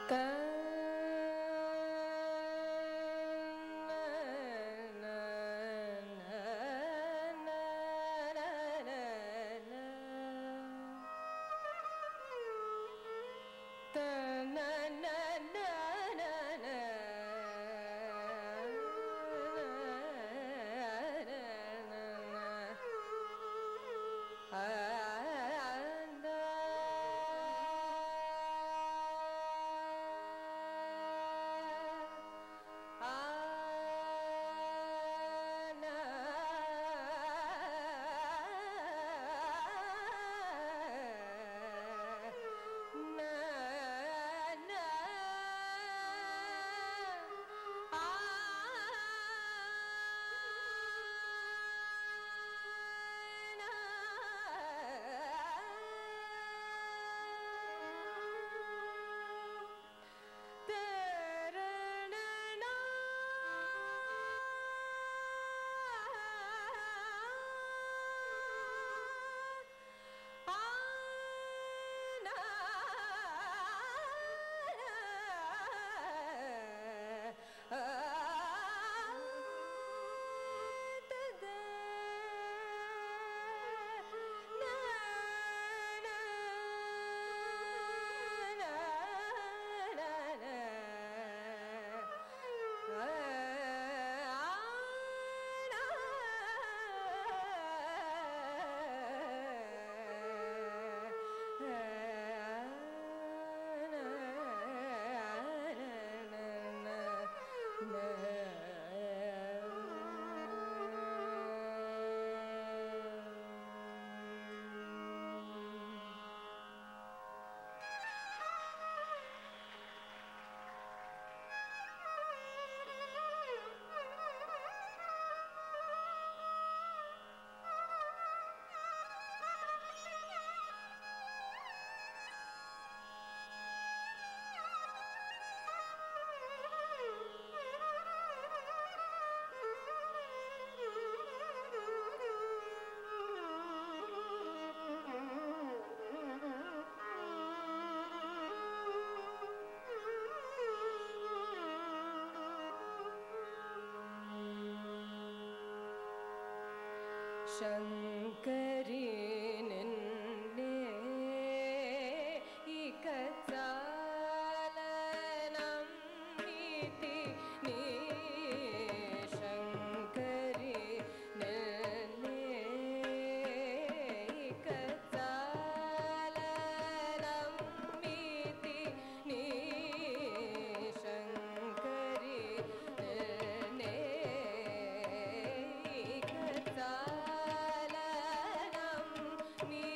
ശങ്കരി നിന്നെ ഇകചാലനം നീതി നീ ശങ്കരി നിന്നെ ഇകചാലനം നീതി നീ ശങ്കരി നിന്നെ ഇകചാലനം നീ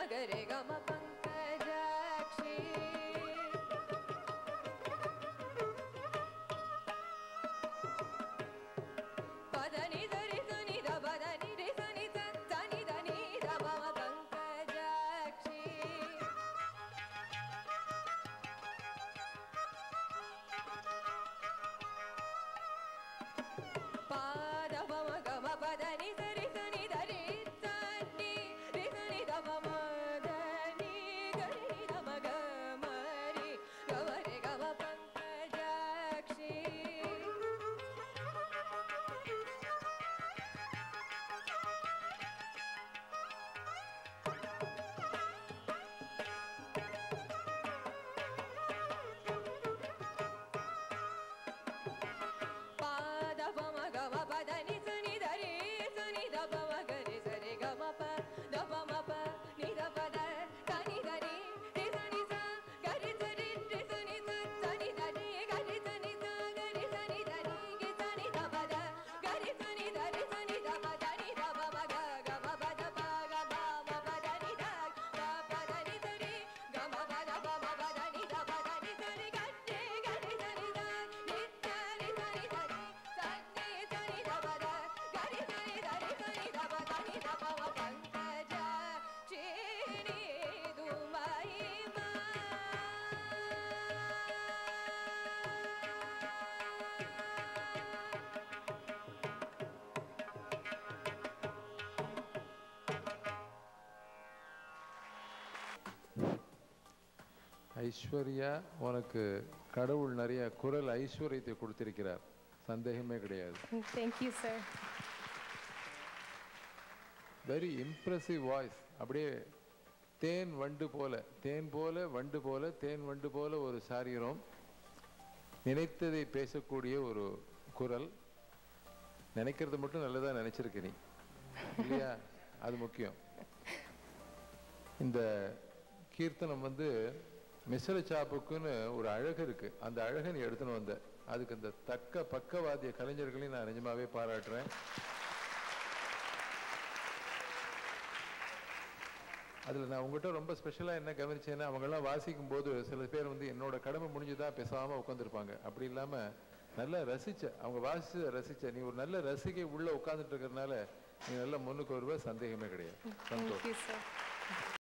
గరి గమ పంకజాక్షి పదని దరి సని ద పదని రి సని ద తని దని ద మమ పంకజాక్షి పాద మమ గమ పదని దరి సని దరి సని రి సని ద మమ దని గరి ద మ గ మరి గమ రి గమ పంకజాక్షి పాద పమ గమ పద ని సని ధరి సని ద పమ గరి సరి గమ ప ద పమ ప ని ద పద సని ధరి రి సని స గరి సరి రి సని స సని ధరి గరి సని స గరి సని ధరి గి సని ద పద గరి సని ధరి సని ద పద ని ద పమ గ గమ పద ప గమ మ పద ని ద ప పద ని ధరి గమ పద పమ పద ని ద పద ని ధరి గట్టి గరి సని ద ని ధరి సని ధరి సని సని ద పద గరి సని ధరి సని ద పద ని ద పమ పంకజ చీని దుమై ஐஸ்வர்யா உனக்கு கடவுள் நிறைய குரல் ஐஸ்வர்யத்தை கொடுத்திருக்கிறார் சந்தேகமே கிடையாது Thank you, sir. Very impressive voice அப்படியே தேன் வண்டு போல தேன் போல வண்டு போல தேன் வண்டு போல ஒரு சாரீரம் நினைத்ததை பேசக்கூடிய ஒரு குரல் நினைக்கிறது மட்டும் நல்லதா நினைச்சிருக்க நீ இல்லையா அது முக்கியம் இந்த கீர்த்தனம் வந்து மிஸ்ர சாப்புக்குன்னு ஒரு அழகு இருக்கு அந்த அழகை நீ எடுத்துன்னு வந்த அதுக்கு இந்த தக்க பக்கவாதிய கலைஞர்களையும் நான் நிஜமாவே பாராட்டுறேன் அதில் நான் உங்ககிட்ட ரொம்ப ஸ்பெஷலாக என்ன கவனிச்சேன்னா அவங்கெல்லாம் வாசிக்கும் போது சில பேர் வந்து என்னோட கடமை முடிஞ்சுதா பேசாமல் உட்காந்துருப்பாங்க அப்படி இல்லாமல் நல்லா ரசிச்ச அவங்க வாசிச்ச ரசிச்ச நீ ஒரு நல்ல ரசிகை உள்ள உட்காந்துட்டு இருக்கிறதுனால நீ நல்லா முன்னுக்கு வருவ சந்தேகமே கிடையாது Thank சந்தோஷம் you, sir.